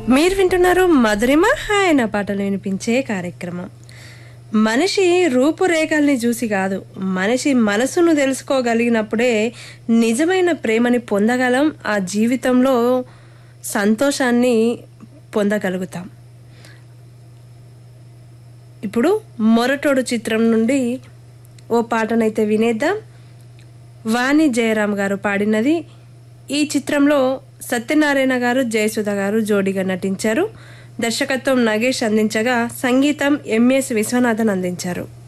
మీరు వింటున్నారు మధురిమ హాయన పాటలు వినిపించే కార్యక్రమం మనిషి రూపురేఖల్ని చూసి కాదు మనిషి మనసును తెలుసుకోగలిగినప్పుడే నిజమైన ప్రేమని పొందగలం ఆ జీవితంలో సంతోషాన్ని పొందగలుగుతాం ఇప్పుడు మొరటోడు చిత్రం నుండి ఓ పాటనైతే వినేద్దాం వాణి జయరామ్ గారు పాడినది ఈ చిత్రంలో సత్యనారాయణ గారు జయసుధ గారు జోడీగా నటించారు దర్శకత్వం నగేష్ అందించగా సంగీతం ఎంఎస్ విశ్వనాథన్ అందించారు